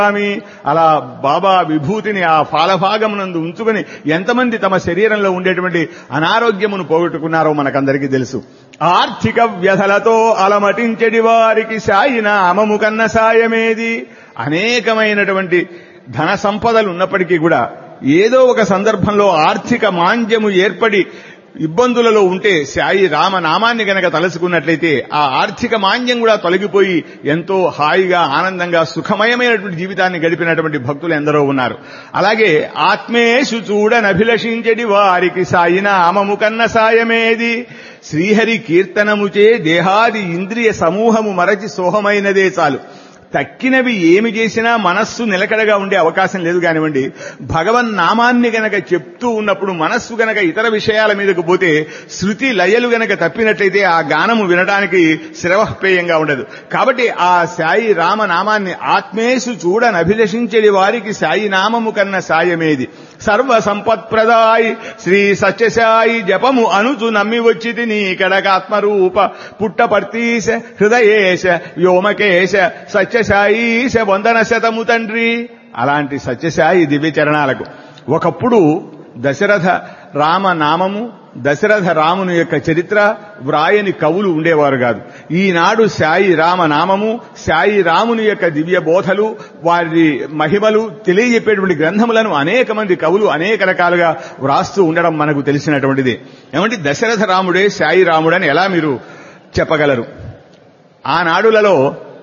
స్వామి అలా బాబా విభూతిని ఆ ఫాలభాగమునందు ఉంచుకుని ఎంతమంది తమ శరీరంలో ఉండేటువంటి అనారోగ్యమును పోగొట్టుకున్నారో మనకందరికీ తెలుసు ఆర్థిక వ్యధలతో అలమటించడి వారికి సాయిన అమము కన్న సాయమేది అనేకమైనటువంటి ధన సంపదలు ఉన్నప్పటికీ కూడా ఏదో ఒక సందర్భంలో ఆర్థిక మాంద్యము ఏర్పడి ఇబ్బందులలో ఉంటే సాయి రామ నామాన్ని గనక తలుసుకున్నట్లయితే ఆ ఆర్థిక మాంద్యం కూడా తొలగిపోయి ఎంతో హాయిగా ఆనందంగా సుఖమయమైనటువంటి జీవితాన్ని గడిపినటువంటి భక్తులు ఎందరో ఉన్నారు అలాగే ఆత్మేషు చూడనభిలషించడి వారికి సాయి నామము కన్న సాయమేది శ్రీహరి కీర్తనముచే దేహాది ఇంద్రియ సమూహము మరచి సోహమైనదే చాలు తక్కినవి ఏమి చేసినా మనస్సు నిలకడగా ఉండే అవకాశం లేదు కానివ్వండి భగవన్ నామాన్ని గనక చెప్తూ ఉన్నప్పుడు మనస్సు గనక ఇతర విషయాల మీదకు పోతే శృతి లయలు గనక తప్పినట్లయితే ఆ గానము వినడానికి శ్రవహపేయంగా ఉండదు కాబట్టి ఆ సాయి రామ నామాన్ని ఆత్మేషు చూడనభిలషించడి వారికి సాయి నామము కన్న సాయమేది సర్వ సంపత్ప్రదాయి శ్రీ సత్యసాయి జపము అనుచు నమ్మి వచ్చితి నీ కడకాత్మరూప పుట్టపర్తీశ హృదయేశ వ్యోమకేశ సత్యసాయీశ వందన శతము తండ్రి అలాంటి సత్యసాయి దివ్య చరణాలకు ఒకప్పుడు దశరథ రామ నామము దశరథ రాముని యొక్క చరిత్ర వ్రాయని కవులు ఉండేవారు కాదు ఈనాడు సాయి రామ నామము సాయి రాముని యొక్క దివ్య బోధలు వారి మహిమలు తెలియజెప్పేటువంటి గ్రంథములను అనేక మంది కవులు అనేక రకాలుగా వ్రాస్తూ ఉండడం మనకు తెలిసినటువంటిది ఏమంటే దశరథ రాముడే సాయి రాముడని ఎలా మీరు చెప్పగలరు ఆనాడులలో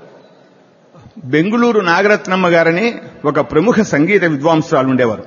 బెంగుళూరు నాగరత్నమ్మ గారని ఒక ప్రముఖ సంగీత విద్వాంసురాలు ఉండేవారు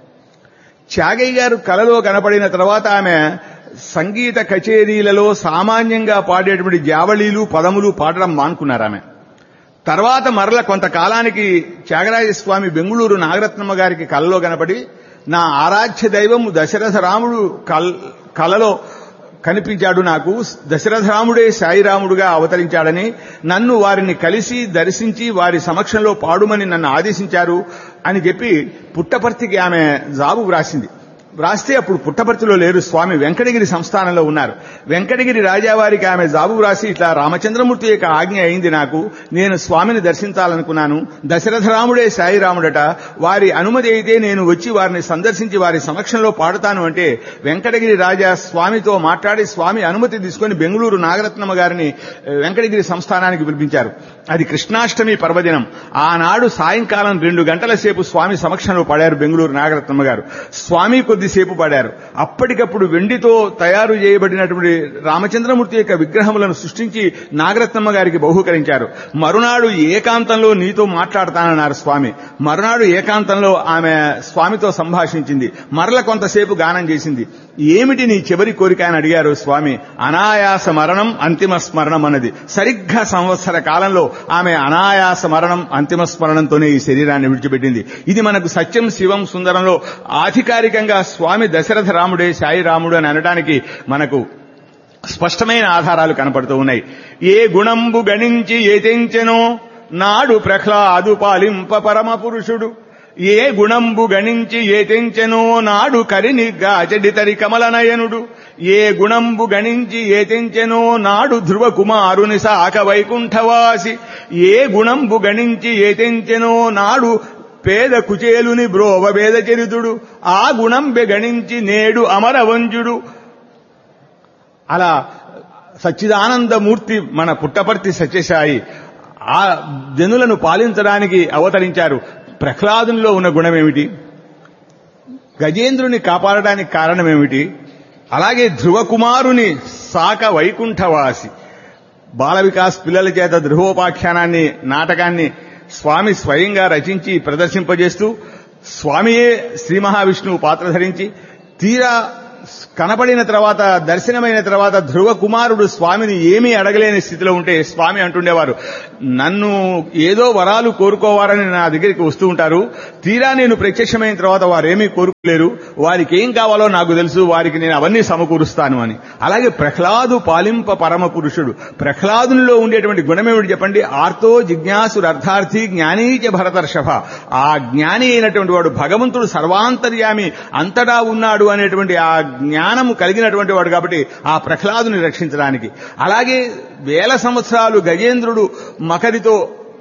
త్యాగయ్య గారు కలలో కనపడిన తర్వాత ఆమె సంగీత కచేరీలలో సామాన్యంగా పాడేటువంటి జావళీలు పదములు పాడడం మానుకున్నారు ఆమె తర్వాత మరల కొంతకాలానికి త్యాగరాజ స్వామి బెంగుళూరు నాగరత్నమ్మ గారికి కలలో కనపడి నా ఆరాధ్య దైవము దశరథ రాముడు కల్ కలలో కనిపించాడు నాకు దశరథ రాముడే సాయిరాముడుగా అవతరించాడని నన్ను వారిని కలిసి దర్శించి వారి సమక్షంలో పాడుమని నన్ను ఆదేశించారు అని చెప్పి పుట్టపర్తికి ఆమె జాబు వ్రాసింది వ్రాస్తే అప్పుడు పుట్టపర్తిలో లేరు స్వామి వెంకటగిరి సంస్థానంలో ఉన్నారు వెంకటగిరి రాజావారికి ఆమె జాబు వ్రాసి ఇట్లా రామచంద్రమూర్తి యొక్క ఆజ్ఞ అయింది నాకు నేను స్వామిని దర్శించాలనుకున్నాను దశరథ రాముడే సాయిరాముడట వారి అనుమతి అయితే నేను వచ్చి వారిని సందర్శించి వారి సమక్షంలో పాడుతాను అంటే వెంకటగిరి రాజా స్వామితో మాట్లాడి స్వామి అనుమతి తీసుకుని బెంగళూరు నాగరత్నమ్మ గారిని వెంకటగిరి సంస్థానానికి పిలిపించారు అది కృష్ణాష్టమి పర్వదినం ఆనాడు సాయంకాలం రెండు గంటల సేపు స్వామి సమక్షంలో పాడారు బెంగళూరు నాగరత్నమ్మ గారు స్వామి కొద్దిసేపు పాడారు అప్పటికప్పుడు వెండితో తయారు చేయబడినటువంటి రామచంద్రమూర్తి యొక్క విగ్రహములను సృష్టించి నాగరత్నమ్మ గారికి బహూకరించారు మరునాడు ఏకాంతంలో నీతో మాట్లాడతానన్నారు స్వామి మరునాడు ఏకాంతంలో ఆమె స్వామితో సంభాషించింది మరల కొంతసేపు గానం చేసింది ఏమిటి నీ చివరి కోరిక అని అడిగారు స్వామి అనాయాస మరణం అంతిమ స్మరణం అన్నది సరిగ్గా సంవత్సర కాలంలో ఆమె అనాయాస మరణం అంతిమ స్మరణంతోనే ఈ శరీరాన్ని విడిచిపెట్టింది ఇది మనకు సత్యం శివం సుందరంలో ఆధికారికంగా స్వామి దశరథ రాముడే సాయి రాముడు అని అనడానికి మనకు స్పష్టమైన ఆధారాలు కనపడుతూ ఉన్నాయి ఏ గుణంబు గణించి ఏ తెంచెనో నాడు ప్రహ్లాదు పాలింప పరమ పురుషుడు ఏ గుణంబు గణించి ఏ తెంచెనో నాడు కరినిగ్గా అచడితరి కమలనయనుడు ఏ గుణంబు గణించి ఏ తెంచెనో నాడు ధ్రువ కుమారుని సాక వైకుంఠవాసి ఏ గుణంబు గణించి ఏ తెంచెనో నాడు పేద కుచేలుని బ్రోవ వేద చరితుడు ఆ గుణంబె గణించి నేడు అమరవంజుడు అలా సచ్చిదానందమూర్తి మన పుట్టపర్తి సత్యసాయి ఆ జనులను పాలించడానికి అవతరించారు ప్రహ్లాదునిలో ఉన్న గుణమేమిటి గజేంద్రుని కాపాడడానికి కారణమేమిటి అలాగే ధ్రువకుమారుని సాక వైకుంఠవాసి బాల వికాస్ పిల్లల చేత ధ్రువోపాఖ్యానాన్ని నాటకాన్ని స్వామి స్వయంగా రచించి ప్రదర్శింపజేస్తూ స్వామియే శ్రీ మహావిష్ణువు పాత్ర ధరించి తీరా కనపడిన తర్వాత దర్శనమైన తర్వాత ధ్రువ కుమారుడు స్వామిని ఏమీ అడగలేని స్థితిలో ఉంటే స్వామి అంటుండేవారు నన్ను ఏదో వరాలు కోరుకోవాలని నా దగ్గరికి వస్తూ ఉంటారు తీరా నేను ప్రత్యక్షమైన తర్వాత వారేమీ కోరుకోలేరు వారికి ఏం కావాలో నాకు తెలుసు వారికి నేను అవన్నీ సమకూరుస్తాను అని అలాగే ప్రహ్లాదు పాలింప పరమ పురుషుడు ప్రహ్లాదునిలో ఉండేటువంటి గుణమేమిటి చెప్పండి ఆర్తో జిజ్ఞాసుడు అర్థార్థి జ్ఞానీచ భరతర్షభ ఆ జ్ఞాని అయినటువంటి వాడు భగవంతుడు సర్వాంతర్యామి అంతటా ఉన్నాడు అనేటువంటి ఆ జ్ఞానము కలిగినటువంటి వాడు కాబట్టి ఆ ప్రహ్లాదుని రక్షించడానికి అలాగే వేల సంవత్సరాలు గజేంద్రుడు మకరితో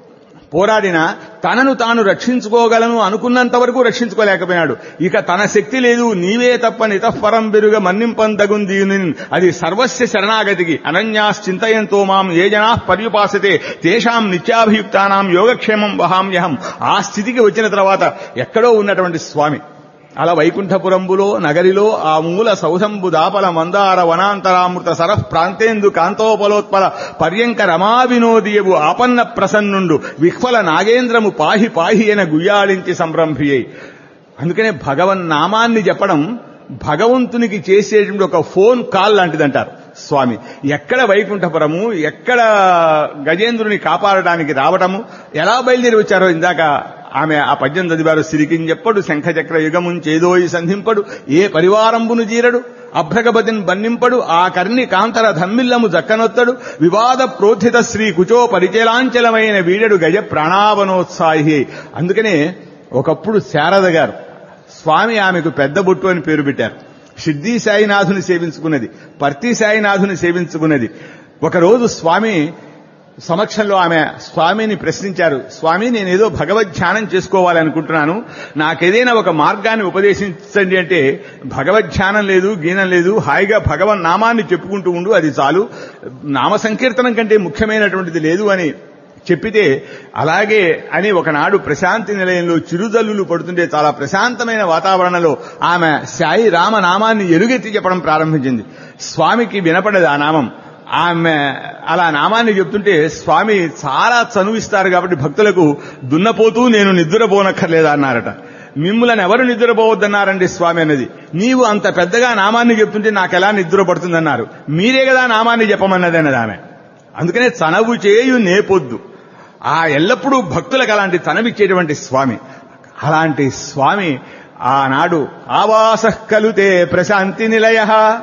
పోరాడినా తనను తాను రక్షించుకోగలను అనుకున్నంత వరకు రక్షించుకోలేకపోయినాడు ఇక తన శక్తి లేదు నీవే తప్ప నితఃపరం బెరుగ మన్నింపందగుంది అది సర్వస్య శరణాగతికి అనన్యాశ్చింతయంతో మాం ఏ జనా పర్యుపాసతే తేషాం నిత్యాభియుక్తానాం యోగక్షేమం వహామ్యహం ఆ స్థితికి వచ్చిన తర్వాత ఎక్కడో ఉన్నటువంటి స్వామి అలా వైకుంఠపురంబులో నగరిలో ఆ మూల సౌధంబు దాపల మందార వనాంతరామృత సరః ప్రాంతేందు కాంతోపలోత్పల పర్యంక రమా వినోదియవు ఆపన్న ప్రసన్నుండు విహ్వల నాగేంద్రము పాహి పాహి ఎన గుయ్యాళించి సంరంభియ్యి అందుకనే భగవన్ నామాన్ని చెప్పడం భగవంతునికి చేసేటువంటి ఒక ఫోన్ కాల్ లాంటిదంటారు స్వామి ఎక్కడ వైకుంఠపురము ఎక్కడ గజేంద్రుని కాపాడడానికి రావటము ఎలా బయలుదేరి వచ్చారో ఇందాక ఆమె ఆ పద్యం చదివారు సిరికించెప్పడు శంఖచక్ర యుగమున్ చేదోయి సంధింపడు ఏ పరివారంబును జీరడు అభ్రగపతిని బన్నింపడు ఆ కర్ణి కాంతర ధమ్మిల్లము జక్కనొత్తడు వివాద ప్రోత్థిత శ్రీ కుచో పరిచలాంచలమైన వీడడు గజ ప్రాణావనోత్సాహి అందుకనే ఒకప్పుడు శారద గారు స్వామి ఆమెకు పెద్ద బొట్టు అని పేరు పెట్టారు సిద్ధి సాయినాథుని సేవించుకున్నది పర్తి సాయినాథుని సేవించుకున్నది ఒకరోజు స్వామి సమక్షంలో ఆమె స్వామిని ప్రశ్నించారు స్వామి నేనేదో భగవద్ ధ్యానం చేసుకోవాలనుకుంటున్నాను నాకేదైనా ఒక మార్గాన్ని ఉపదేశించండి అంటే భగవద్ ధ్యానం లేదు గీనం లేదు హాయిగా భగవన్ నామాన్ని చెప్పుకుంటూ ఉండు అది చాలు నామ సంకీర్తనం కంటే ముఖ్యమైనటువంటిది లేదు అని చెప్పితే అలాగే అని ఒకనాడు ప్రశాంతి నిలయంలో చిరుజల్లులు పడుతుంటే చాలా ప్రశాంతమైన వాతావరణంలో ఆమె సాయి రామ నామాన్ని ఎలుగెత్తి చెప్పడం ప్రారంభించింది స్వామికి వినపడదు ఆ నామం ఆమె అలా నామాన్ని చెప్తుంటే స్వామి చాలా చనువిస్తారు కాబట్టి భక్తులకు దున్నపోతూ నేను నిద్రపోనక్కర్లేదా అన్నారట మిమ్ములను ఎవరు నిద్రపోవద్దన్నారండి స్వామి అన్నది నీవు అంత పెద్దగా నామాన్ని చెప్తుంటే నాకెలా నిద్ర పడుతుందన్నారు మీరే కదా నామాన్ని చెప్పమన్నది అన్నది ఆమె అందుకనే చనవు చేయు నేపొద్దు ఆ ఎల్లప్పుడూ భక్తులకు అలాంటి తనవిచ్చేటువంటి స్వామి అలాంటి స్వామి ఆనాడు ఆవాస కలుతే ప్రశాంతి నిలయ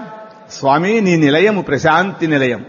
స్వామి నీ నిలయము ప్రశాంతి నిలయం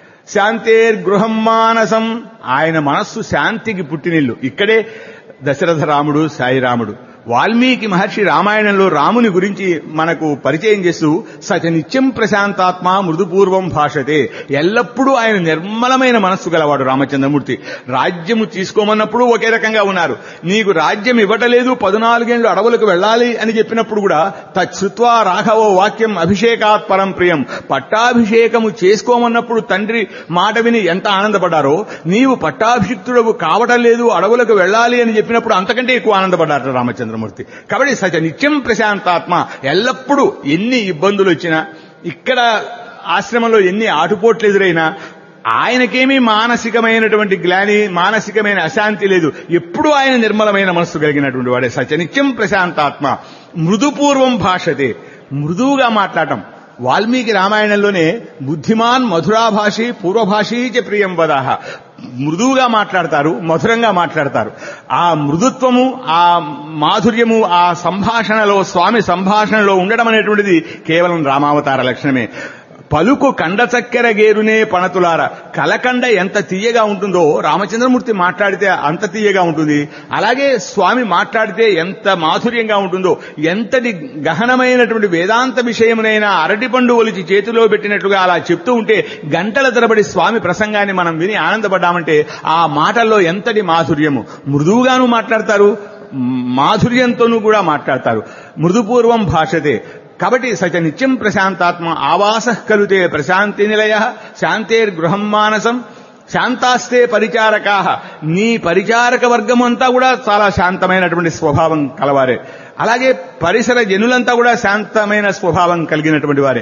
శాంతేర్గృహం మానసం ఆయన మనస్సు శాంతికి పుట్టినిల్లు ఇక్కడే దశరథ రాముడు సాయిరాముడు వాల్మీకి మహర్షి రామాయణంలో రాముని గురించి మనకు పరిచయం చేస్తూ సచ నిత్యం ప్రశాంతాత్మ మృదుపూర్వం భాషతే ఎల్లప్పుడూ ఆయన నిర్మలమైన మనస్సు గలవాడు రామచంద్రమూర్తి రాజ్యము తీసుకోమన్నప్పుడు ఒకే రకంగా ఉన్నారు నీకు రాజ్యం ఇవ్వటలేదు పద్నాలుగేళ్లు అడవులకు వెళ్ళాలి అని చెప్పినప్పుడు కూడా తచ్చుత్వా రాఘవో వాక్యం అభిషేకాత్ పరం ప్రియం పట్టాభిషేకము చేసుకోమన్నప్పుడు తండ్రి మాట విని ఎంత ఆనందపడ్డారో నీవు పట్టాభిషిక్తుడవు కావటం లేదు అడవులకు వెళ్ళాలి అని చెప్పినప్పుడు అంతకంటే ఎక్కువ ఆనందపడ్డారు రామచంద్రమూర్తి కాబట్టి సచ నిత్యం ప్రశాంతాత్మ ఎల్లప్పుడూ ఎన్ని ఇబ్బందులు వచ్చినా ఇక్కడ ఆశ్రమంలో ఎన్ని ఆటుపోట్లు ఎదురైనా ఆయనకేమీ మానసికమైనటువంటి గ్లాని మానసికమైన అశాంతి లేదు ఎప్పుడూ ఆయన నిర్మలమైన మనస్సు కలిగినటువంటి వాడే సచనిత్యం ప్రశాంతాత్మ మృదుపూర్వం భాషతే మృదువుగా మాట్లాడటం వాల్మీకి రామాయణంలోనే బుద్ధిమాన్ మధురాభాషి పూర్వభాషీ చ ప్రియం వదాహ మృదువుగా మాట్లాడతారు మధురంగా మాట్లాడతారు ఆ మృదుత్వము ఆ మాధుర్యము ఆ సంభాషణలో స్వామి సంభాషణలో ఉండడం అనేటువంటిది కేవలం రామావతార లక్షణమే పలుకు కండ చక్కెర గేరునే పణతులార కలకండ ఎంత తీయగా ఉంటుందో రామచంద్రమూర్తి మాట్లాడితే అంత తీయగా ఉంటుంది అలాగే స్వామి మాట్లాడితే ఎంత మాధుర్యంగా ఉంటుందో ఎంతటి గహనమైనటువంటి వేదాంత విషయమునైనా అరటిపండు ఒలిచి చేతిలో పెట్టినట్లుగా అలా చెప్తూ ఉంటే గంటల తరబడి స్వామి ప్రసంగాన్ని మనం విని ఆనందపడ్డామంటే ఆ మాటల్లో ఎంతటి మాధుర్యము మృదువుగాను మాట్లాడతారు మాధుర్యంతోనూ కూడా మాట్లాడతారు మృదుపూర్వం భాషతే కాబట్టి సచ నిత్యం ప్రశాంతాత్మ ఆవాస కలుతే ప్రశాంతి నిలయ శాంతేర్గృహం మానసం శాంతాస్తే పరిచారకా నీ పరిచారక వర్గం అంతా కూడా చాలా శాంతమైనటువంటి స్వభావం కలవారే అలాగే పరిసర జనులంతా కూడా శాంతమైన స్వభావం కలిగినటువంటి వారే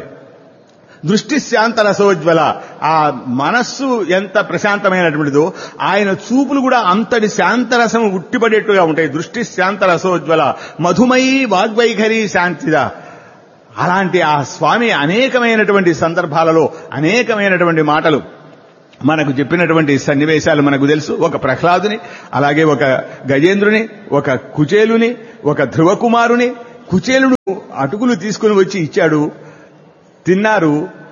దృష్టి శాంత రసోజ్వల ఆ మనస్సు ఎంత ప్రశాంతమైనటువంటిదో ఆయన చూపులు కూడా అంతటి శాంతరసం ఉట్టిపడేట్టుగా ఉంటాయి దృష్టి శాంత రసోజ్వల మధుమయీ వాగ్వైఖరి శాంతిద అలాంటి ఆ స్వామి అనేకమైనటువంటి సందర్భాలలో అనేకమైనటువంటి మాటలు మనకు చెప్పినటువంటి సన్నివేశాలు మనకు తెలుసు ఒక ప్రహ్లాదుని అలాగే ఒక గజేంద్రుని ఒక కుచేలుని ఒక ధ్రువకుమారుని కుచేలుడు అటుకులు తీసుకుని వచ్చి ఇచ్చాడు తిన్నారు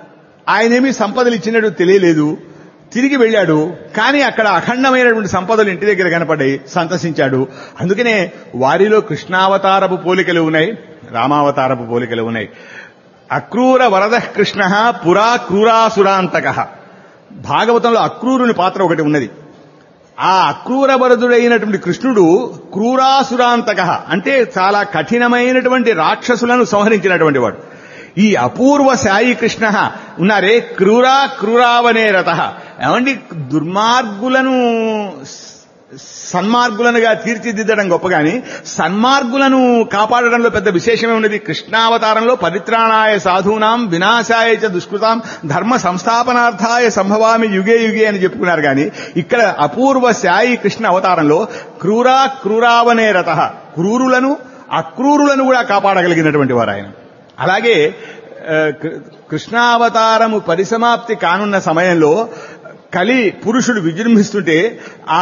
ఆయనేమి సంపదలు ఇచ్చినట్టు తెలియలేదు తిరిగి వెళ్ళాడు కానీ అక్కడ అఖండమైనటువంటి సంపదలు ఇంటి దగ్గర కనపడ్డాయి సంతసించాడు అందుకనే వారిలో కృష్ణావతారపు పోలికలు ఉన్నాయి రామావతారపు పోలికలు ఉన్నాయి అక్రూర వరద కృష్ణ పురా క్రూరాసురాంతక భాగవతంలో అక్రూరుని పాత్ర ఒకటి ఉన్నది ఆ అక్రూరభరతుడైనటువంటి కృష్ణుడు క్రూరాసురాంతక అంటే చాలా కఠినమైనటువంటి రాక్షసులను సంహరించినటువంటి వాడు ఈ అపూర్వ సాయి కృష్ణ ఉన్నారే క్రూరా క్రూరావనే రథ ఏమండి దుర్మార్గులను సన్మార్గులనుగా తీర్చిదిద్దడం గొప్ప గాని సన్మార్గులను కాపాడడంలో పెద్ద విశేషమే ఉన్నది కృష్ణావతారంలో పరిత్రాణాయ సాధూనాం వినాశాయ చ దుష్కృతాం ధర్మ సంస్థాపనార్థాయ సంభవామి యుగే యుగే అని చెప్పుకున్నారు గాని ఇక్కడ అపూర్వ సాయి కృష్ణ అవతారంలో క్రూరా క్రూరావనే రథ క్రూరులను అక్రూరులను కూడా కాపాడగలిగినటువంటి వారు ఆయన అలాగే ఆ, కృ- కృష్ణావతారము పరిసమాప్తి కానున్న సమయంలో కలి పురుషుడు విజృంభిస్తుంటే ఆ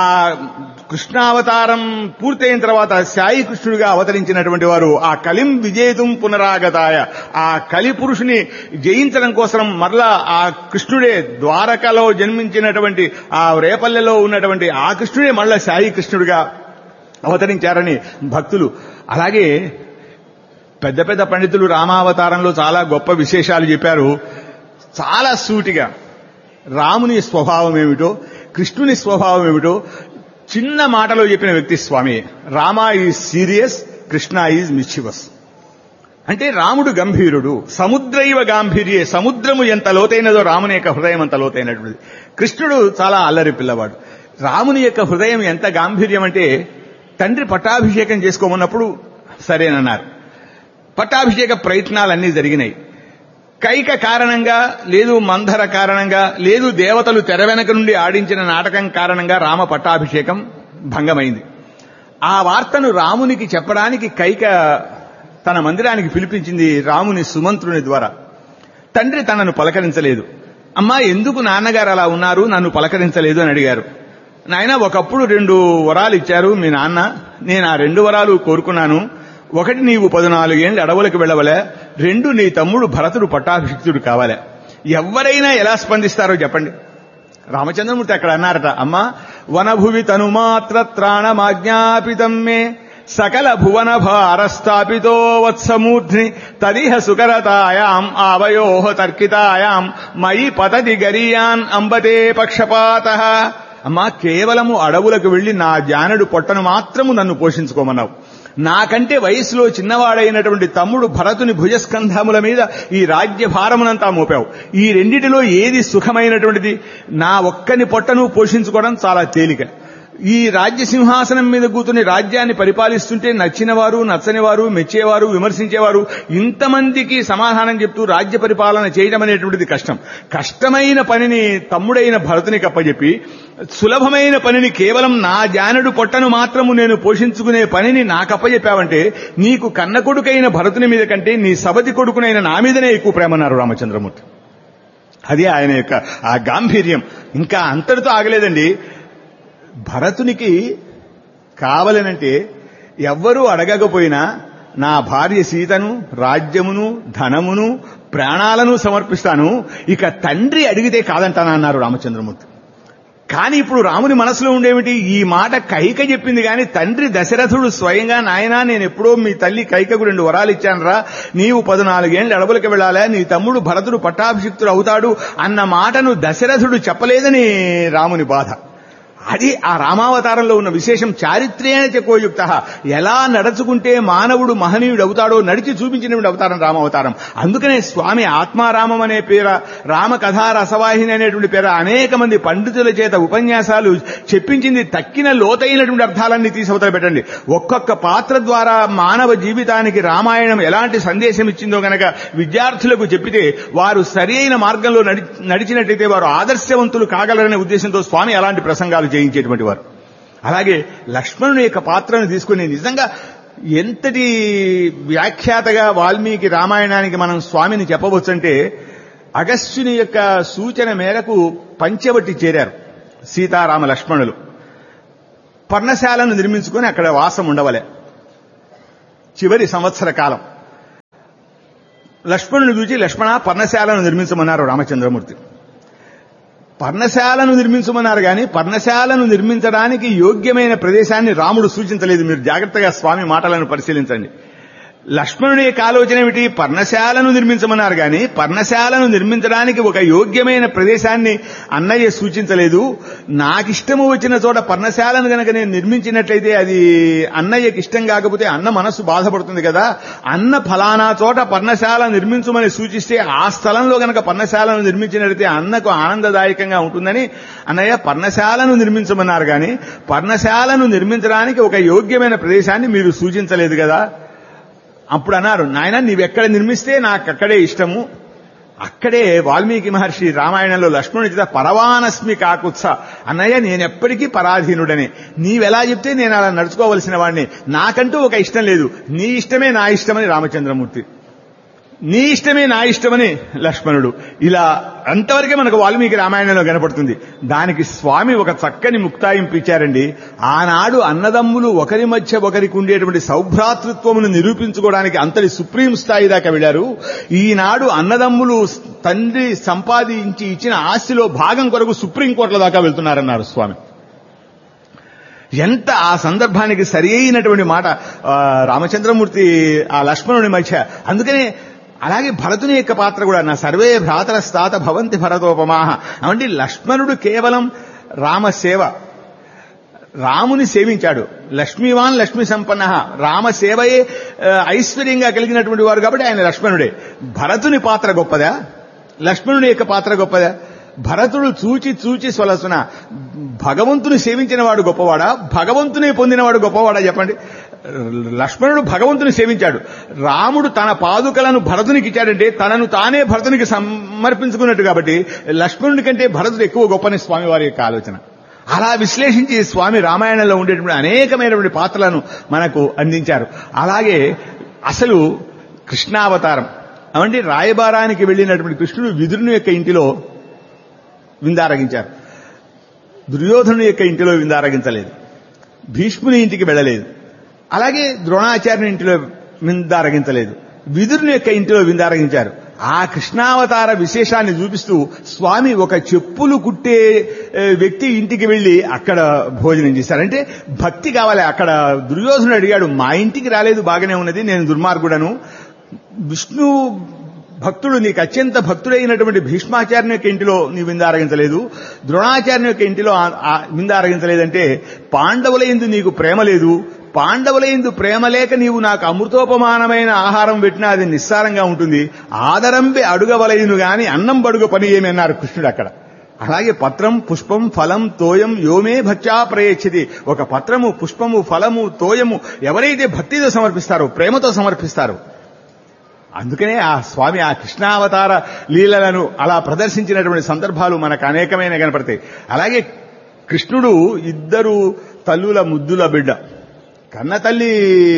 కృష్ణావతారం పూర్తయిన తర్వాత సాయి కృష్ణుడిగా అవతరించినటువంటి వారు ఆ కలిం విజేతుం పునరాగతాయ ఆ కలి పురుషుని జయించడం కోసం మరలా ఆ కృష్ణుడే ద్వారకలో జన్మించినటువంటి ఆ రేపల్లెలో ఉన్నటువంటి ఆ కృష్ణుడే మళ్ళా సాయి కృష్ణుడిగా అవతరించారని భక్తులు అలాగే పెద్ద పెద్ద పండితులు రామావతారంలో చాలా గొప్ప విశేషాలు చెప్పారు చాలా సూటిగా రాముని స్వభావం ఏమిటో కృష్ణుని స్వభావం ఏమిటో చిన్న మాటలో చెప్పిన వ్యక్తి Swami Rama is serious Krishna is mischievous అంటే రాముడు గంభీరుడు సముద్రైవ గాంభీర్యే సముద్రము ఎంత లోతైనదో రాముని యొక్క హృదయం అంత లోతైనటువంటిది కృష్ణుడు చాలా అల్లరి పిల్లవాడు రాముని యొక్క హృదయం ఎంత గాంభీర్యం అంటే తండ్రి పట్టాభిషేకం చేసుకోమన్నప్పుడు సరేనన్నారు పట్టాభిషేక ప్రయత్నాలన్నీ జరిగినాయి కైక కారణంగా లేదు మంధర కారణంగా లేదు దేవతలు తెర వెనక నుండి ఆడించిన నాటకం కారణంగా రామ పట్టాభిషేకం భంగమైంది ఆ వార్తను రామునికి చెప్పడానికి కైక తన మందిరానికి పిలిపించింది రాముని సుమంత్రుని ద్వారా తండ్రి తనను పలకరించలేదు అమ్మా ఎందుకు నాన్నగారు అలా ఉన్నారు నన్ను పలకరించలేదు అని అడిగారు నాయన ఒకప్పుడు రెండు వరాలు ఇచ్చారు మీ నాన్న నేను ఆ రెండు వరాలు కోరుకున్నాను ఒకటి నీవు పద్నాలుగేళ్ళు అడవులకు వెళ్ళవలే రెండు నీ తమ్ముడు భరతుడు పట్టాభిషిక్తుడు కావాలే ఎవరైనా ఎలా స్పందిస్తారో చెప్పండి రామచంద్రమూర్తి అక్కడ అన్నారట అమ్మా వనభువి తనుమాత్ర త్రాణమాజ్ఞాపితం మే సకల భువన భారస్థాపితో వత్సమూర్ధ్ని తదిహ సుకరతాయాం ఆవయో తర్కితాయాం మయి పతది గరీయాన్ అంబతే పక్షపాత అమ్మా కేవలము అడవులకు వెళ్లి నా జానడు పొట్టను మాత్రము నన్ను పోషించుకోమన్నావు నాకంటే వయసులో చిన్నవాడైనటువంటి తమ్ముడు భరతుని భుజస్కంధముల మీద ఈ రాజ్య భారమునంతా మోపావు ఈ రెండిటిలో ఏది సుఖమైనటువంటిది నా ఒక్కని పొట్టను పోషించుకోవడం చాలా తేలిక ఈ రాజ్య సింహాసనం మీద కూతుని రాజ్యాన్ని పరిపాలిస్తుంటే నచ్చినవారు నచ్చనివారు మెచ్చేవారు విమర్శించేవారు ఇంతమందికి సమాధానం చెప్తూ రాజ్య పరిపాలన చేయడం అనేటువంటిది కష్టం కష్టమైన పనిని తమ్ముడైన భరతునికి అప్పచెప్పి సులభమైన పనిని కేవలం నా జానడు పొట్టను మాత్రము నేను పోషించుకునే పనిని నాకు అప్పచెప్పావంటే నీకు కన్న కొడుకైన భరతుని మీద కంటే నీ సబతి కొడుకునైన నా మీదనే ఎక్కువ ప్రేమన్నారు రామచంద్రమూర్తి అది ఆయన యొక్క ఆ గాంభీర్యం ఇంకా అంతటితో ఆగలేదండి భరతునికి కావలనంటే ఎవ్వరూ అడగకపోయినా నా భార్య సీతను రాజ్యమును ధనమును ప్రాణాలను సమర్పిస్తాను ఇక తండ్రి అడిగితే కాదంటానన్నారు రామచంద్రమూర్తి కానీ ఇప్పుడు రాముని మనసులో ఉండేమిటి ఈ మాట కైక చెప్పింది కానీ తండ్రి దశరథుడు స్వయంగా నాయనా నేను ఎప్పుడో మీ తల్లి కైకకు రెండు వరాలు ఇచ్చానురా నీవు పద్నాలుగేళ్ళు అడవులకు వెళ్ళాలా నీ తమ్ముడు భరతుడు పట్టాభిషిక్తుడు అవుతాడు అన్న మాటను దశరథుడు చెప్పలేదని రాముని బాధ అది ఆ రామావతారంలో ఉన్న విశేషం చారిత్ర్యేణ చకోయుక్త ఎలా నడుచుకుంటే మానవుడు మహనీయుడు అవుతాడో నడిచి చూపించినటువంటి అవతారం రామావతారం అందుకనే స్వామి ఆత్మారామం అనే పేర రామ కథా రసవాహిని అనేటువంటి పేర అనేక మంది పండితుల చేత ఉపన్యాసాలు చెప్పించింది తక్కిన లోతైనటువంటి అర్థాలన్నీ తీసి పెట్టండి ఒక్కొక్క పాత్ర ద్వారా మానవ జీవితానికి రామాయణం ఎలాంటి సందేశం ఇచ్చిందో గనక విద్యార్థులకు చెప్పితే వారు సరైన మార్గంలో నడి నడిచినట్టయితే వారు ఆదర్శవంతులు కాగలరనే ఉద్దేశంతో స్వామి అలాంటి ప్రసంగాలు చేయించేటువంటి వారు అలాగే లక్ష్మణుని యొక్క పాత్రను తీసుకుని నిజంగా ఎంతటి వ్యాఖ్యాతగా వాల్మీకి రామాయణానికి మనం స్వామిని చెప్పవచ్చంటే అగస్త్యుని యొక్క సూచన మేరకు పంచవటి చేరారు సీతారామ లక్ష్మణులు పర్ణశాలను నిర్మించుకొని అక్కడ వాసం ఉండవలే చివరి సంవత్సర కాలం లక్ష్మణుని చూచి లక్ష్మణ పర్ణశాలను నిర్మించమన్నారు రామచంద్రమూర్తి పర్ణశాలను నిర్మించమన్నారు కానీ పర్ణశాలను నిర్మించడానికి యోగ్యమైన ప్రదేశాన్ని రాముడు సూచించలేదు మీరు జాగ్రత్తగా స్వామి మాటలను పరిశీలించండి లక్ష్మణుడి యొక్క ఆలోచన ఏమిటి పర్ణశాలను నిర్మించమన్నారు కానీ పర్ణశాలను నిర్మించడానికి ఒక యోగ్యమైన ప్రదేశాన్ని అన్నయ్య సూచించలేదు నాకిష్టము వచ్చిన చోట పర్ణశాలను గనక నేను నిర్మించినట్లయితే అది అన్నయ్యకి ఇష్టం కాకపోతే అన్న మనస్సు బాధపడుతుంది కదా అన్న ఫలానా చోట పర్ణశాల నిర్మించమని సూచిస్తే ఆ స్థలంలో గనక పర్ణశాలను నిర్మించినట్లయితే అన్నకు ఆనందదాయకంగా ఉంటుందని అన్నయ్య పర్ణశాలను నిర్మించమన్నారు కానీ పర్ణశాలను నిర్మించడానికి ఒక యోగ్యమైన ప్రదేశాన్ని మీరు సూచించలేదు కదా అప్పుడు అన్నారు నాయన నీవెక్కడ నిర్మిస్తే నాకు అక్కడే ఇష్టము అక్కడే వాల్మీకి మహర్షి రామాయణంలో లక్ష్మణుడి చేత పరవానస్మి కాకుత్స అన్నయ్య నేనెప్పటికీ పరాధీనుడనే నీవెలా చెప్తే నేను అలా నడుచుకోవలసిన వాడిని నాకంటూ ఒక ఇష్టం లేదు నీ ఇష్టమే నా ఇష్టమని రామచంద్రమూర్తి నీ ఇష్టమే నా ఇష్టమని లక్ష్మణుడు ఇలా అంతవరకే మనకు వాల్మీకి రామాయణంలో కనపడుతుంది దానికి స్వామి ఒక చక్కని ముక్తాయింపు ఇచ్చారండి ఆనాడు అన్నదమ్ములు ఒకరి మధ్య ఒకరికి ఉండేటువంటి సౌభ్రాతృత్వమును నిరూపించుకోవడానికి అంతటి సుప్రీం స్థాయి దాకా వెళ్లారు ఈనాడు అన్నదమ్ములు తండ్రి సంపాదించి ఇచ్చిన ఆస్తిలో భాగం కొరకు సుప్రీంకోర్టుల దాకా వెళ్తున్నారన్నారు స్వామి ఎంత ఆ సందర్భానికి సరి అయినటువంటి మాట ఆ, రామచంద్రమూర్తి ఆ లక్ష్మణుని మధ్య అందుకనే అలాగే భరతుని యొక్క పాత్ర కూడా నా సర్వే భ్రాతర స్థాత భవంతి భరతోపమాహ అంటే లక్ష్మణుడు కేవలం రామ సేవ రాముని సేవించాడు లక్ష్మీవాన్ లక్ష్మీ సంపన్న రామ సేవయే ఆ, ఐశ్వర్యంగా కలిగినటువంటి వారు కాబట్టి ఆయన లక్ష్మణుడే భరతుని పాత్ర గొప్పదా లక్ష్మణుడి యొక్క పాత్ర గొప్పదా భరతుడు చూచి చూచి సొలసున భగవంతుని సేవించిన వాడు గొప్పవాడా భగవంతుని పొందినవాడు గొప్పవాడా చెప్పండి లక్ష్మణుడు భగవంతుని సేవించాడు రాముడు తన పాదుకలను భరతునికి ఇచ్చాడంటే తనను తానే భరతునికి సమర్పించుకున్నట్టు కాబట్టి లక్ష్మణుడి కంటే భరతుడు ఎక్కువ గొప్పని స్వామి వారి యొక్క ఆలోచన అలా విశ్లేషించి స్వామి రామాయణంలో ఉండేటువంటి అనేకమైనటువంటి పాత్రలను మనకు అందించారు అలాగే అసలు కృష్ణావతారం అవంటే రాయబారానికి వెళ్ళినటువంటి కృష్ణుడు విదురుని యొక్క ఇంటిలో విందారగించారు దుర్యోధను యొక్క ఇంటిలో విందారగించలేదు భీష్ముని ఇంటికి వెళ్ళలేదు అలాగే ద్రోణాచార్యుని ఇంటిలో విందారగించలేదు విదురుని యొక్క ఇంటిలో విందారగించారు ఆ కృష్ణావతార విశేషాన్ని చూపిస్తూ స్వామి ఒక చెప్పులు కుట్టే ఏ, వ్యక్తి ఇంటికి వెళ్లి అక్కడ భోజనం చేశారు అంటే భక్తి కావాలి అక్కడ దుర్యోధనుడు అడిగాడు మా ఇంటికి రాలేదు బాగానే ఉన్నది నేను దుర్మార్గుడను విష్ణు భక్తుడు నీకు అత్యంత భక్తుడైనటువంటి భీష్మాచార్యుని యొక్క ఇంటిలో నీ విందారగించలేదు ద్రోణాచార్యుని యొక్క ఇంటిలో ఆ- ఆ విందారగించలేదంటే పాండవుల ఎందు నీకు ప్రేమ లేదు పాండవుల ఎందు ప్రేమ లేక నీవు నాకు అమృతోపమానమైన ఆహారం పెట్టినా అది నిస్సారంగా ఉంటుంది ఆదరంబి అడుగవలయును గాని అన్నం బడుగ పని ఏమి అన్నారు కృష్ణుడు అక్కడ అలాగే పత్రం పుష్పం ఫలం తోయం యోమే భక్త్యా ప్రయచ్చతి ఒక పత్రము పుష్పము ఫలము తోయము ఎవరైతే భక్తితో సమర్పిస్తారో ప్రేమతో సమర్పిస్తారో అందుకనే ఆ స్వామి ఆ కృష్ణావతార లీలలను అలా ప్రదర్శించినటువంటి సందర్భాలు మనకు అనేకమైన కనపడతాయి అలాగే కృష్ణుడు ఇద్దరు తల్లుల ముద్దుల బిడ్డ కన్న తల్లి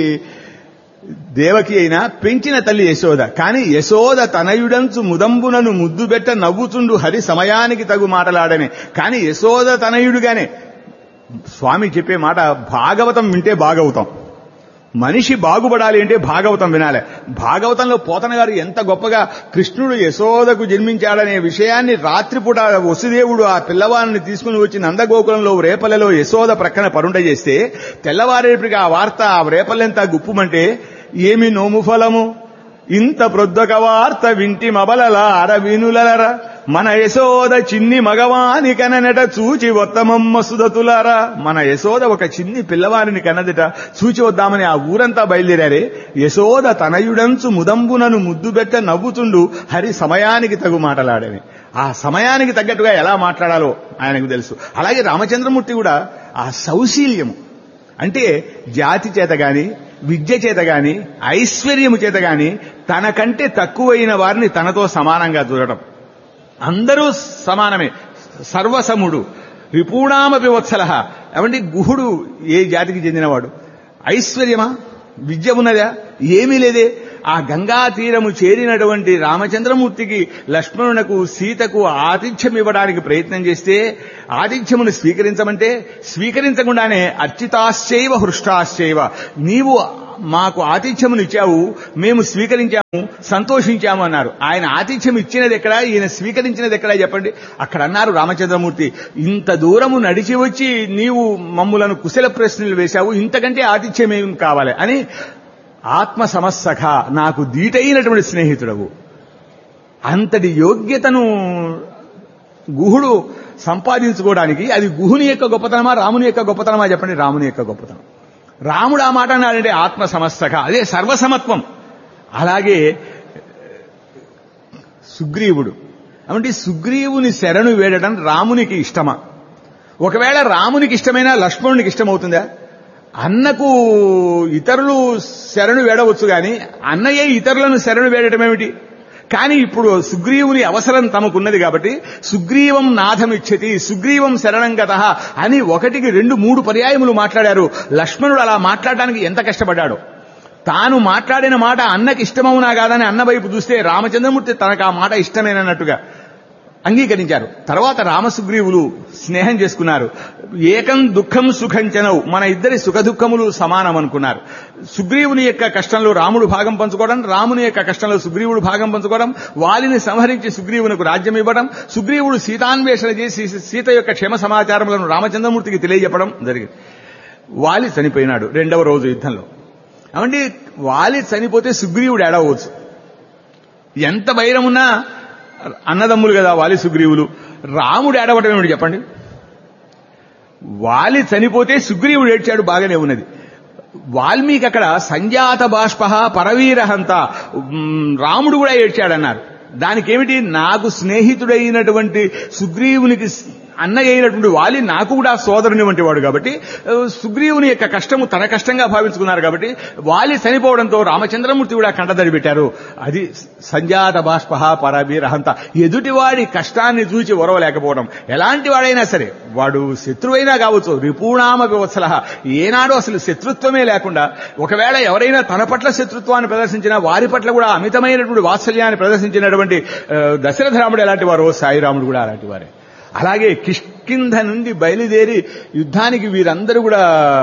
దేవకి అయినా పెంచిన తల్లి యశోద కానీ యశోద తనయుడంచు ముదంబునను ముద్దు బెట్ట నవ్వుచుండు హరి సమయానికి తగు మాటలాడనే కానీ యశోద తనయుడుగానే స్వామి చెప్పే మాట భాగవతం వింటే బాగవుతాం మనిషి బాగుపడాలి అంటే భాగవతం వినాలి భాగవతంలో పోతన గారు ఎంత గొప్పగా కృష్ణుడు యశోదకు జన్మించాడనే విషయాన్ని రాత్రిపూట వసుదేవుడు ఆ పిల్లవాడిని తీసుకుని వచ్చి నందగోకులంలో రేపల్లెలో యశోద ప్రక్కన పరుండ చేస్తే తెల్లవారేపటికి ఆ వార్త ఆ రేపల్లెంతా గుప్పుమంటే ఏమి నోము ఫలము ఇంత ప్రొద్దక వార్త వింటి మబలల అరవినులరా మన యశోద చిన్ని మగవాని కననట చూచి వత్తమమ్మ సుదతులారా మన యశోద ఒక చిన్ని పిల్లవారిని కన్నదిట చూచి వద్దామని ఆ ఊరంతా బయలుదేరారే యశోద తనయుడంచు ముదంబునను ముద్దుబెట్ట నవ్వుతుండు హరి సమయానికి తగు మాటలాడని ఆ సమయానికి తగ్గట్టుగా ఎలా మాట్లాడాలో ఆయనకు తెలుసు అలాగే రామచంద్రమూర్తి కూడా ఆ సౌశీల్యము అంటే జాతి చేత గాని విద్య చేత గాని ఐశ్వర్యము చేత గాని తనకంటే తక్కువైన వారిని తనతో సమానంగా చూడటం అందరూ సమానమే సర్వసముడు రిపూణామపి వత్సల ఏమంటే గుహుడు ఏ జాతికి చెందినవాడు ఐశ్వర్యమా విద్య ఉన్నదా ఏమీ లేదే ఆ గంగా తీరము చేరినటువంటి రామచంద్రమూర్తికి లక్ష్మణునకు సీతకు ఆతిథ్యం ఇవ్వడానికి ప్రయత్నం చేస్తే ఆతిథ్యమును స్వీకరించమంటే స్వీకరించకుండానే అర్చితాశ్చైవ హృష్టాశ్చైవ నీవు మాకు ఆతిథ్యమును ఇచ్చావు మేము స్వీకరించాము సంతోషించాము అన్నారు ఆయన ఆతిథ్యం ఇచ్చినది ఎక్కడా ఈయన స్వీకరించినది ఎక్కడా చెప్పండి అక్కడ అన్నారు రామచంద్రమూర్తి ఇంత దూరము నడిచి వచ్చి నీవు మమ్ములను కుశల ప్రశ్నలు వేశావు ఇంతకంటే ఆతిథ్యం ఏం కావాలి అని ఆత్మ సమస్సఖ నాకు దీటైనటువంటి స్నేహితుడవు అంతటి యోగ్యతను గుహుడు సంపాదించుకోవడానికి అది గుహుని యొక్క గొప్పతనమా రాముని యొక్క గొప్పతనమా చెప్పండి రాముని యొక్క గొప్పతనం రాముడు ఆ మాట అన్నాడంటే ఆత్మ సమస్తక అదే సర్వసమత్వం అలాగే సుగ్రీవుడు అంటే సుగ్రీవుని శరణు వేడడం రామునికి ఇష్టమా ఒకవేళ రామునికి ఇష్టమైనా లక్ష్మణునికి ఇష్టమవుతుందా అన్నకు ఇతరులు శరణు వేడవచ్చు గాని అన్నయ్యే ఇతరులను శరణు వేడటం ఏమిటి కానీ ఇప్పుడు సుగ్రీవుని అవసరం తమకున్నది కాబట్టి సుగ్రీవం నాథమిచ్చతి సుగ్రీవం శరణం గత అని ఒకటికి రెండు మూడు పర్యాయములు మాట్లాడారు లక్ష్మణుడు అలా మాట్లాడడానికి ఎంత కష్టపడ్డాడు తాను మాట్లాడిన మాట అన్నకి ఇష్టమవునా కాదని అన్న వైపు చూస్తే రామచంద్రమూర్తి తనకు ఆ మాట ఇష్టమేనన్నట్టుగా అంగీకరించారు తర్వాత రామసుగ్రీవులు స్నేహం చేసుకున్నారు ఏకం దుఃఖం సుఖం చెనవు మన ఇద్దరి సుఖ దుఃఖములు సమానం అనుకున్నారు సుగ్రీవుని యొక్క కష్టంలో రాముడు భాగం పంచుకోవడం రాముని యొక్క కష్టంలో సుగ్రీవుడు భాగం పంచుకోవడం వాలిని సంహరించి సుగ్రీవునకు రాజ్యం ఇవ్వడం సుగ్రీవుడు సీతాన్వేషణ చేసి సీత యొక్క క్షేమ సమాచారములను రామచంద్రమూర్తికి తెలియజెప్పడం జరిగింది వాలి చనిపోయినాడు రెండవ రోజు యుద్ధంలో అవండి వాలి చనిపోతే సుగ్రీవుడు ఏడవచ్చు ఎంత వైరమున్నా అన్నదమ్ములు కదా వాలి సుగ్రీవులు రాముడు ఏడవటం ఏమిటి చెప్పండి వాలి చనిపోతే సుగ్రీవుడు ఏడ్చాడు బాగానే ఉన్నది వాల్మీకి అక్కడ సంజాత బాష్ప పరవీరహంత రాముడు కూడా ఏడ్చాడన్నారు దానికి ఏమిటి నాకు స్నేహితుడైనటువంటి సుగ్రీవునికి అన్నయ్య అయినటువంటి వాలి నాకు కూడా సోదరుని వంటి వాడు కాబట్టి సుగ్రీవుని యొక్క కష్టము తన కష్టంగా భావించుకున్నారు కాబట్టి వాలి చనిపోవడంతో రామచంద్రమూర్తి కూడా కంటదడి పెట్టారు అది సంజాత బాష్ప పరవీరహంత ఎదుటివాడి కష్టాన్ని చూచి ఒరవలేకపోవడం ఎలాంటి వాడైనా సరే వాడు శత్రువైనా కావచ్చు రిపూణామ వివత్సల ఏనాడు అసలు శత్రుత్వమే లేకుండా ఒకవేళ ఎవరైనా తన పట్ల శత్రుత్వాన్ని ప్రదర్శించినా వారి పట్ల కూడా అమితమైనటువంటి వాత్సల్యాన్ని ప్రదర్శించినటువంటి దశరథ రాముడు ఎలాంటి వారో సాయిరాముడు కూడా అలాంటి వారే అలాగే కిష్కింధ నుండి బయలుదేరి యుద్ధానికి వీరందరూ కూడా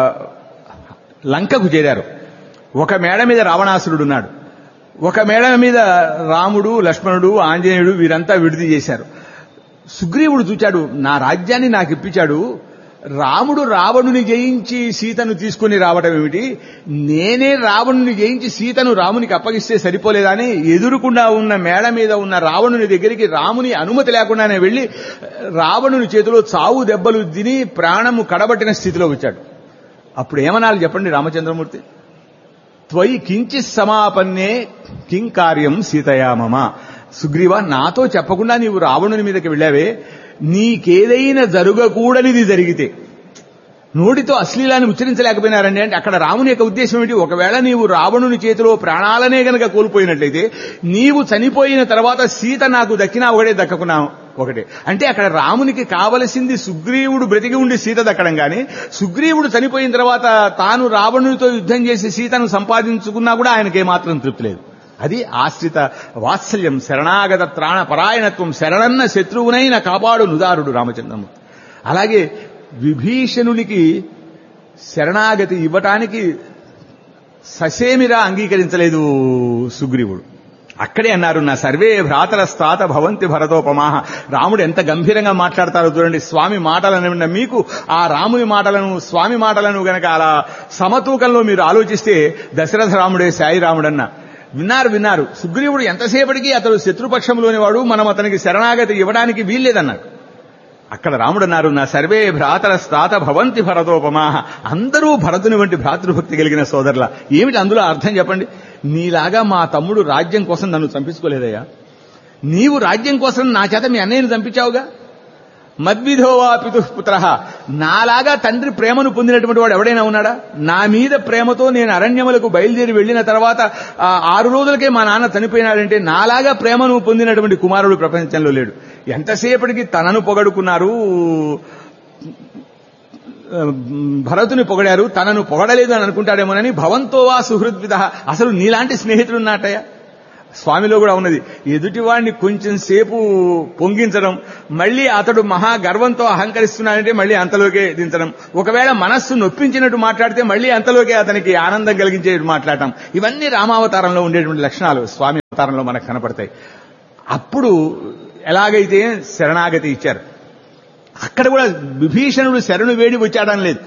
లంకకు చేరారు ఒక మేడ మీద రావణాసురుడు ఉన్నాడు ఒక మేడ మీద రాముడు లక్ష్మణుడు ఆంజనేయుడు వీరంతా విడిది చేశారు సుగ్రీవుడు చూచాడు నా రాజ్యాన్ని నాకు ఇప్పించాడు రాముడు రావణుని జయించి సీతను తీసుకుని రావటం ఏమిటి నేనే రావణుని జయించి సీతను రామునికి అప్పగిస్తే సరిపోలేదని ఎదురుకుండా ఉన్న మేడ మీద ఉన్న రావణుని దగ్గరికి రాముని అనుమతి లేకుండానే వెళ్లి రావణుని చేతిలో చావు దెబ్బలు తిని ప్రాణము కడబట్టిన స్థితిలో వచ్చాడు అప్పుడు ఏమనాలి చెప్పండి రామచంద్రమూర్తి త్వయి కించి సమాపన్నే కిం కార్యం సీతయామమ సుగ్రీవ నాతో చెప్పకుండా నీవు రావణుని మీదకి వెళ్ళావే నీకేదైనా జరగకూడనిది జరిగితే నోటితో అశ్లీలాన్ని ఉచ్చరించలేకపోయినారండి అంటే అక్కడ రాముని యొక్క ఉద్దేశం ఏమిటి ఒకవేళ నీవు రావణుని చేతిలో ప్రాణాలనే గనక కోల్పోయినట్లయితే నీవు చనిపోయిన తర్వాత సీత నాకు దక్కినా ఒకటే దక్కకున్నా ఒకటే అంటే అక్కడ రామునికి కావలసింది సుగ్రీవుడు బ్రతికి ఉండి సీత దక్కడం కానీ సుగ్రీవుడు చనిపోయిన తర్వాత తాను రావణునితో యుద్ధం చేసి సీతను సంపాదించుకున్నా కూడా ఆయనకి ఏమాత్రం తృప్తి లేదు అది ఆశ్రిత వాత్సల్యం శరణాగత త్రాణ పరాయణత్వం శరణన్న శత్రువునైన కాపాడు నుదారుడు రామచంద్రమూర్తి అలాగే విభీషణునికి శరణాగతి ఇవ్వటానికి ససేమిరా అంగీకరించలేదు సుగ్రీవుడు అక్కడే అన్నారు నా సర్వే భ్రాతర స్థాత భవంతి భరతోపమాహ రాముడు ఎంత గంభీరంగా మాట్లాడతారో చూడండి స్వామి మాటలను విన్న మీకు ఆ రాముని మాటలను స్వామి మాటలను గనక అలా సమతూకంలో మీరు ఆలోచిస్తే దశరథ రాముడే సాయి రాముడన్న విన్నారు విన్నారు సుగ్రీవుడు ఎంతసేపటికి అతడు శత్రుపక్షంలోని వాడు మనం అతనికి శరణాగతి ఇవ్వడానికి వీల్లేదన్నారు అక్కడ రాముడు అన్నారు నా సర్వే భ్రాతర స్థాత భవంతి భరతోపమాహ అందరూ భరతుని వంటి భ్రాతృభక్తి కలిగిన సోదరుల ఏమిటి అందులో అర్థం చెప్పండి నీలాగా మా తమ్ముడు రాజ్యం కోసం నన్ను చంపించుకోలేదయ్యా నీవు రాజ్యం కోసం నా చేత మీ అన్నయ్యను చంపించావుగా మద్విధోవా పితుపుత్ర నాలాగా తండ్రి ప్రేమను పొందినటువంటి వాడు ఎవడైనా ఉన్నాడా నా మీద ప్రేమతో నేను అరణ్యములకు బయలుదేరి వెళ్లిన తర్వాత ఆరు రోజులకే మా నాన్న చనిపోయినాడంటే నాలాగా ప్రేమను పొందినటువంటి కుమారుడు ప్రపంచంలో లేడు ఎంతసేపటికి తనను పొగడుకున్నారు భరతుని పొగడారు తనను పొగడలేదు అని అనుకుంటాడేమోనని భవంతోవా సుహృద్విధ అసలు నీలాంటి స్నేహితుడు ఉన్నాటయ్యా స్వామిలో కూడా ఉన్నది ఎదుటివాడిని కొంచెం సేపు పొంగించడం మళ్ళీ అతడు మహా గర్వంతో అహంకరిస్తున్నాడంటే మళ్ళీ అంతలోకే దించడం ఒకవేళ మనస్సు నొప్పించినట్టు మాట్లాడితే మళ్ళీ అంతలోకే అతనికి ఆనందం కలిగించే మాట్లాడటం ఇవన్నీ రామావతారంలో ఉండేటువంటి లక్షణాలు స్వామి అవతారంలో మనకు కనపడతాయి అప్పుడు ఎలాగైతే శరణాగతి ఇచ్చారు అక్కడ కూడా విభీషణుడు శరణు వేడి వచ్చాడని లేదు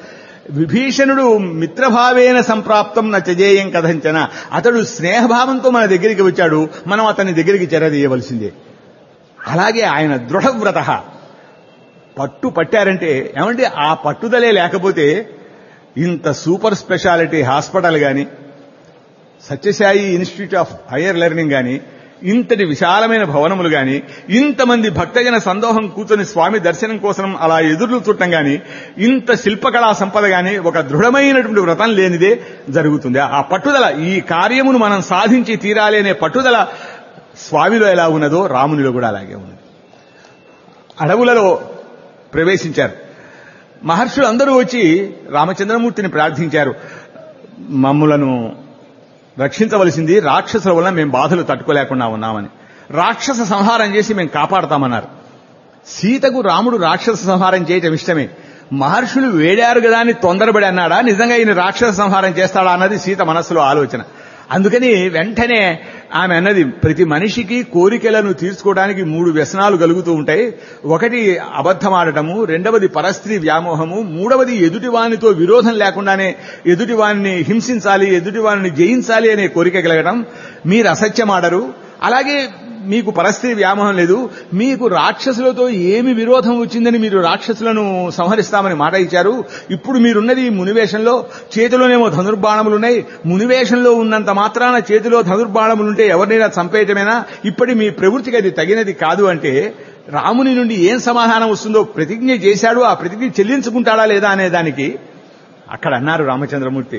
విభీషణుడు మిత్రభావేన సంప్రాప్తం నచజేయం కథంచన అతడు స్నేహభావంతో మన దగ్గరికి వచ్చాడు మనం అతని దగ్గరికి చేరదీయవలసిందే అలాగే ఆయన దృఢవ్రత పట్టు పట్టారంటే ఏమంటే ఆ పట్టుదలే లేకపోతే ఇంత సూపర్ స్పెషాలిటీ హాస్పిటల్ కానీ Sathya Sai institute of higher learning కానీ ఇంతటి విశాలమైన భవనములు గాని ఇంతమంది భక్తజన సందోహం కూర్చొని స్వామి దర్శనం కోసం అలా ఎదురు చుట్టం గాని ఇంత శిల్పకళా సంపద గాని ఒక దృఢమైనటువంటి వ్రతం లేనిదే జరుగుతుంది ఆ పట్టుదల ఈ కార్యమును మనం సాధించి తీరాలి అనే పట్టుదల స్వామిలో ఎలా ఉన్నదో రామునిలో కూడా అలాగే ఉన్నది అడవులలో ప్రవేశించారు మహర్షులు అందరూ వచ్చి రామచంద్రమూర్తిని ప్రార్థించారు మమ్ములను రక్షించవలసింది రాక్షసుల వల్ల మేము బాధలు తట్టుకోలేకుండా ఉన్నామని రాక్షస సంహారం చేసి మేము కాపాడతామన్నారు సీతకు రాముడు రాక్షస సంహారం చేయటం ఇష్టమే మహర్షులు వేడారు కదా అని తొందరపడి అన్నాడా నిజంగా ఈయన రాక్షస సంహారం చేస్తాడా అన్నది సీత మనస్సులో ఆలోచన అందుకని వెంటనే ఆమె అన్నది ప్రతి మనిషికి కోరికలను తీర్చుకోవడానికి మూడు వ్యసనాలు కలుగుతూ ఉంటాయి ఒకటి అబద్ధమాడటము రెండవది పరస్త్రీ వ్యామోహము మూడవది ఎదుటివానితో విరోధం లేకుండానే ఎదుటివాడిని హింసించాలి ఎదుటివాడిని జయించాలి అనే కోరిక కలగడం మీరు అసత్యమాడరు అలాగే మీకు పరస్త్రీ వ్యామోహం లేదు మీకు రాక్షసులతో ఏమి విరోధం వచ్చిందని మీరు రాక్షసులను సంహరిస్తామని మాట ఇచ్చారు ఇప్పుడు మీరున్నది ఈ మునివేషంలో చేతిలోనేమో ధనుర్బాణములున్నాయి మునివేషంలో ఉన్నంత మాత్రాన చేతిలో ధనుర్బాణములుంటే ఎవరినైనా చంపేయటమేనా ఇప్పటి మీ ప్రవృత్తికి అది తగినది కాదు అంటే రాముని నుండి ఏం సమాధానం వస్తుందో ప్రతిజ్ఞ చేశాడు ఆ ప్రతిజ్ఞ చెల్లించుకుంటాడా లేదా అనే దానికి అక్కడ అన్నారు రామచంద్రమూర్తి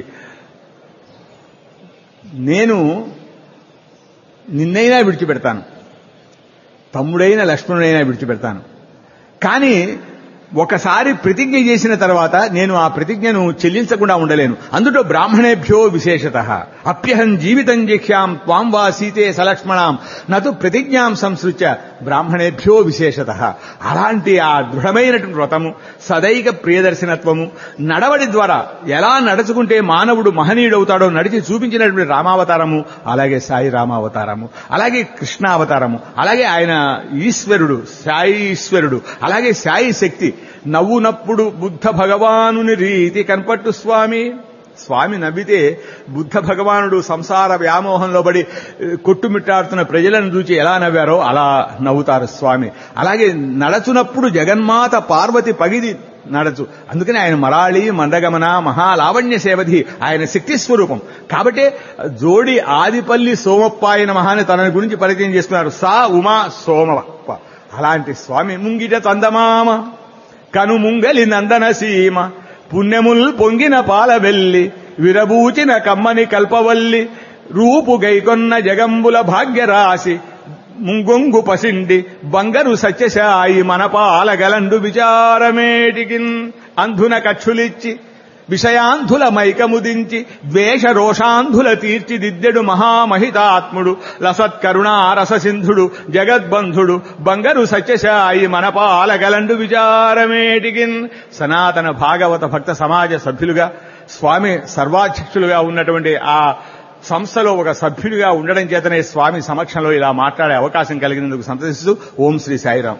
నేను నిన్నైనా విడిచిపెడతాను తమ్ముడైన లక్ష్మణుడైనా విడిచిపెడతాను కానీ ఒకసారి ప్రతిజ్ఞ చేసిన తర్వాత నేను ఆ ప్రతిజ్ఞను చెల్లించకుండా ఉండలేను అందులో బ్రాహ్మణేభ్యో విశేషత అప్యహం జీవితం జిహ్యాం త్వాం వా సీతే సలక్ష్మణాం నటు ప్రతిజ్ఞాం సంసృత్య బ్రాహ్మణేభ్యో విశేషత అలాంటి ఆ దృఢమైనటువంటి వ్రతము సదైక ప్రియదర్శనత్వము నడవడి ద్వారా ఎలా నడుచుకుంటే మానవుడు మహనీయుడవుతాడో నడిచి చూపించినటువంటి రామావతారము అలాగే సాయి రామావతారము అలాగే కృష్ణావతారము అలాగే ఆయన ఈశ్వరుడు సాయి ఈశ్వరుడు అలాగే సాయి శక్తి నవ్వునప్పుడు బుద్ధ భగవానుని రీతి కనపట్టు స్వామి స్వామి నవ్వితే బుద్ధ భగవానుడు సంసార వ్యామోహంలో పడి కొట్టుమిట్టాడుతున్న ప్రజలను చూచి ఎలా నవ్వారో అలా నవ్వుతారు స్వామి అలాగే నడచునప్పుడు జగన్మాత పార్వతి పగిది నడచు అందుకని ఆయన మరాళి మందగమన మహాలావణ్య సేవధి ఆయన శక్తి స్వరూపం కాబట్టి జోడి ఆదిపల్లి సోమప్పాయన మహాని తన గురించి పరిచయం చేస్తున్నారు సా ఉమా సోమప్ప అలాంటి స్వామి ముంగిట చందమామ కనుముంగలి నందన సీమ పుణ్యముల్ పొంగిన పాల వెల్లి విరబూచిన కమ్మని కల్పవల్లి రూపు గైకొన్న జగంబుల భాగ్యరాశి ముంగొంగు పసిండి బంగరు సత్యశాయి మన పాలగలండు విచారమేటికిన్ అంధున కచ్చులిచ్చి విషయాంధుల మైకముదించి ద్వేష రోషాంధుల తీర్చిదిద్దెడు మహామహితాత్ముడు లసత్కరుణారససింధుడు జగద్బంధుడు బంగరు సత్యశాయి మన పాలగలండు విచారమేటికిన్ సనాతన భాగవత భక్త సమాజ సభ్యులుగా స్వామి సర్వాధ్యక్షులుగా ఉన్నటువంటి ఆ సంస్థలో ఒక సభ్యుడిగా ఉండడం చేతనే స్వామి సమక్షంలో ఇలా మాట్లాడే అవకాశం కలిగినందుకు సంతసిస్తూ ఓం శ్రీ సాయిరాం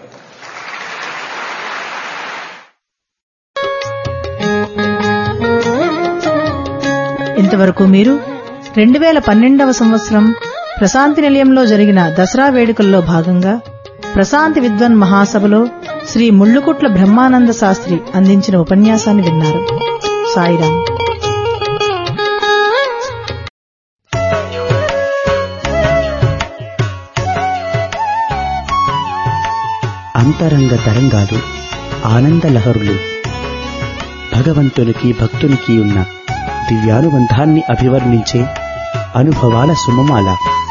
ఇంతవరకు మీరు రెండు వేల పన్నెండవ సంవత్సరం ప్రశాంతి నిలయంలో జరిగిన దసరా వేడుకల్లో భాగంగా ప్రశాంతి విద్వన్ మహాసభలో శ్రీ ముళ్ళుకుట్ల బ్రహ్మానంద శాస్త్రి అందించిన ఉపన్యాసాన్ని విన్నారు సాయిరాం అంతరంగ తరంగాలు ఆనంద లహరులు భగవంతునికి భక్తునికి ఉన్న దివ్యానుబంధాన్ని అభివర్ణించే అనుభవాల సుమమాల